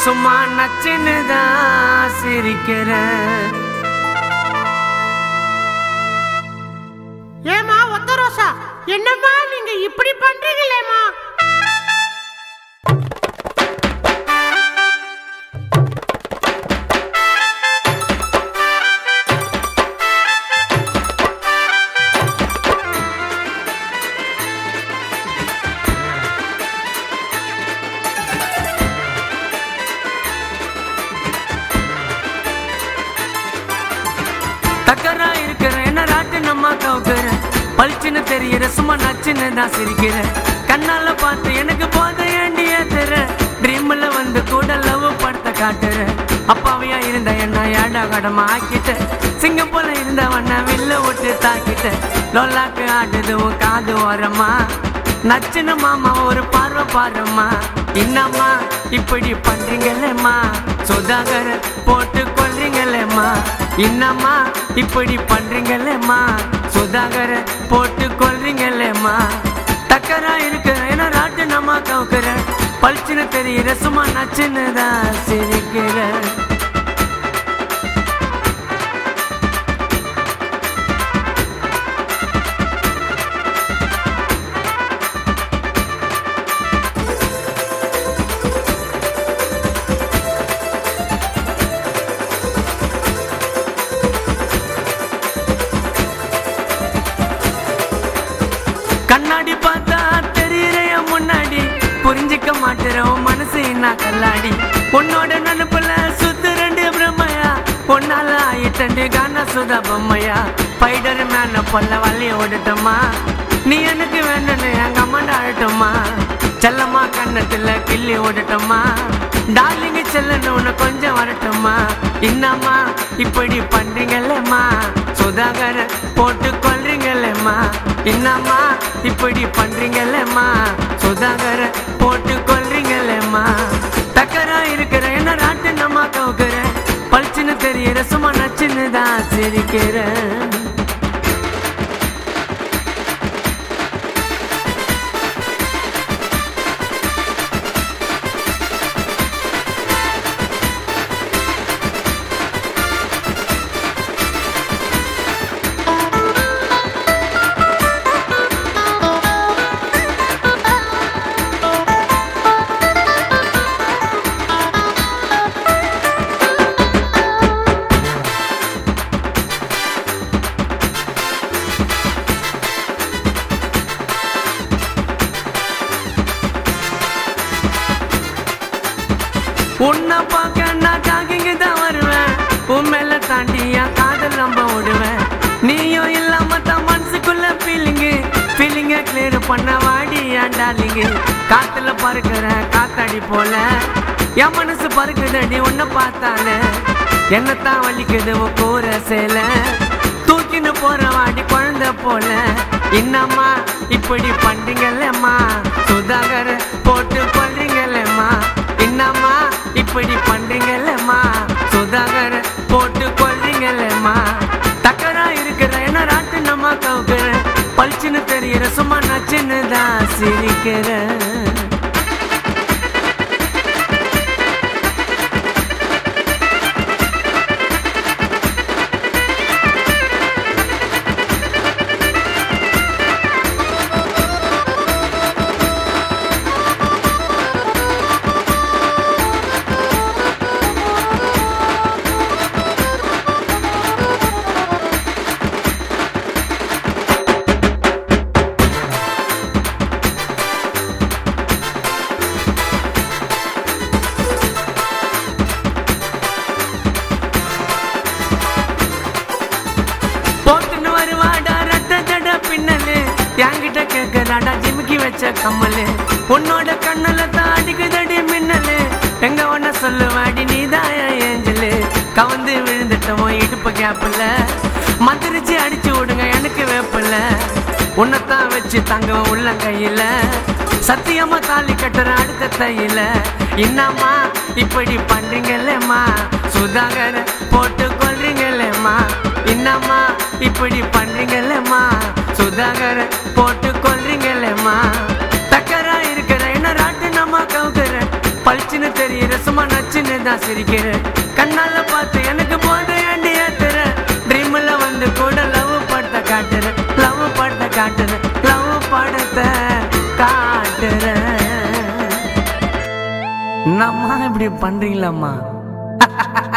சும்மா நச்சுன்னு தான் சிரிக்கிறேன் ஏமா ஒத்த ரோசா என்னம்மா நீங்க இப்படி பண்றீங்களேம்மா தக்கரா இருக்கிறேன் என்ன ராட்டு நம்ம கவுக்குறேன் பளிச்சுன்னு தெரியுற சும்மா நச்சுன்னு தான் சிரிக்கிறேன் கண்ணால பார்த்து எனக்கு போத ஏண்டி ஏத்துற ட்ரீம்ல வந்து கூட லவ் படத்தை காட்டுற அப்பாவையா இருந்த என்ன ஏடா கடமா ஆக்கிட்ட சிங்கம் போல இருந்தவன வில்ல விட்டு தாக்கிட்ட லோலாக்கு ஆடுது உன் காது ஓரமா நச்சுன்னு மாமா ஒரு பார்வை பாருமா என்னம்மா இப்படி பண்றீங்களேம்மா சுதாகர போட்டு கொள்றீங்களேம்மா என்னம்மா இப்படி பண்றீங்களேம்மா சுதாகர போட்டு கொள்றீங்களேம்மா டக்கரா இருக்கிற ஏன்னா ராட்டு நம்ம கவுக்குற பளிச்சுன்னு தெரியுற சும்மா நச்சுன்னு தான் சிரிக்கிறேன் கண்ணாடி பார்த்தா தெரியுற என் முன்னாடி புரிஞ்சிக்க மாட்டேற உன் மனசு என்ன கல்லாடி உன்னோட நினப்புல சுத்து ரெண்டு பிரம்மையா பொன்னால ஆயிட்டண்டு கான சுதா பொம்மையா பைடர் மேல பொல்ல வள்ளி ஓடட்டுமா நீ எனக்கு வேணும்னு எங்க அம்மாண்ட அழட்டுமா செல்லம்மா கண்ணத்துல கிள்ளி ஓடட்டுமா டார்லிங்க செல்லன்னு உன்னை கொஞ்சம் வரட்டுமா என்னம்மா இப்படி பண்றீங்களேம்மா சுதாகர போட்டு கொள்றீங்களேம்மா என்னம்மா இப்படி பண்றீங்களேம்மா சுதாகர போட்டு கொள்றீங்களேம்மா தக்கரா இருக்கிற என்ன ராட்டு நம்ம கவுக்குற பளிச்சுன்னு தெரியுற சும்மா நச்சுன்னு தான் சிரிக்கிறேன் உன்னை பார்க்க நான் ஜாகிங்க தான் வருவேன் உன் மேல தாண்டி என் காதல் நம்ப விடுவேன் நீயும் இல்லாம தான் மனசுக்குள்ள ஃபீலிங்கு ஃபீலிங்க கிளியர் பண்ண வாடி என் டார்லிங்கு காத்துல பறக்கிற காத்தாடி போல என் மனசு பறக்குதடி உன்னை பார்த்தாலே என்னத்தான் வலிக்குது உன் கூற சேலை தூக்கின்னு போற வாடி குழந்தை போல என்னம்மா இப்படி பண்றீங்களேம்மா சுதாகர போட்டு கொள்றீங்களேம்மா என்னம்மா இப்படி பண்றீங்களேம்மா சுதாகர போட்டு கொள்றீங்களேம்மா தக்கரா இருக்கிற என்ன ராட்டு நம்ம கவுக்குற பளிச்சுன்னு தெரியுற சும்மா நச்சுன்னு தான் சிரிக்கிறேன் போட்டுன்னு வருவாடா ரத்த ஜட பின்னலு என்கிட்ட கேட்கறாடா ஜிமுக்கி வச்ச கம்மலு உன்னோட கண்ணுல தான் அடிக்குதடி மின்னலு எங்க ஒன்ன சொல்லுவாடி நீதான் என் ஏஞ்சலு கவந்து விழுந்துட்டோம் இடுப்பு கேப்பில் மந்திரிச்சு அடிச்சு விடுங்க எனக்கு வேப்பில்ல உன்னைத்தான் வச்சு தங்க உள்ளங்கையில சத்தியமா தாலி கட்டுற அடுத்த தையில என்னம்மா இப்படி பண்றீங்களேம்மா சுதாகர போட்டு கொள்றீங்களேம்மா என்னம்மா இப்படி பண்றீங்களேம்மா சுதாகர போட்டு கொள்றீங்களேம்மா தக்கரா இருக்கிற என்ன ராட்டு நம்ம கவுக்குற பளிச்சுன்னு தெரி தெரியுற சும்மா நச்சுன்னு தான் சிரிக்கிற கண்ணால பார்த்து எனக்கு போது ஏண்டி ஏத்துற ட்ரீம்ல வந்து கூட லவ் படத்தை காட்டுற லவ் படத்தை காட்டுற லவ் படத்தை காட்டுற நம்ம இப்படி பண்றீங்களாம்மா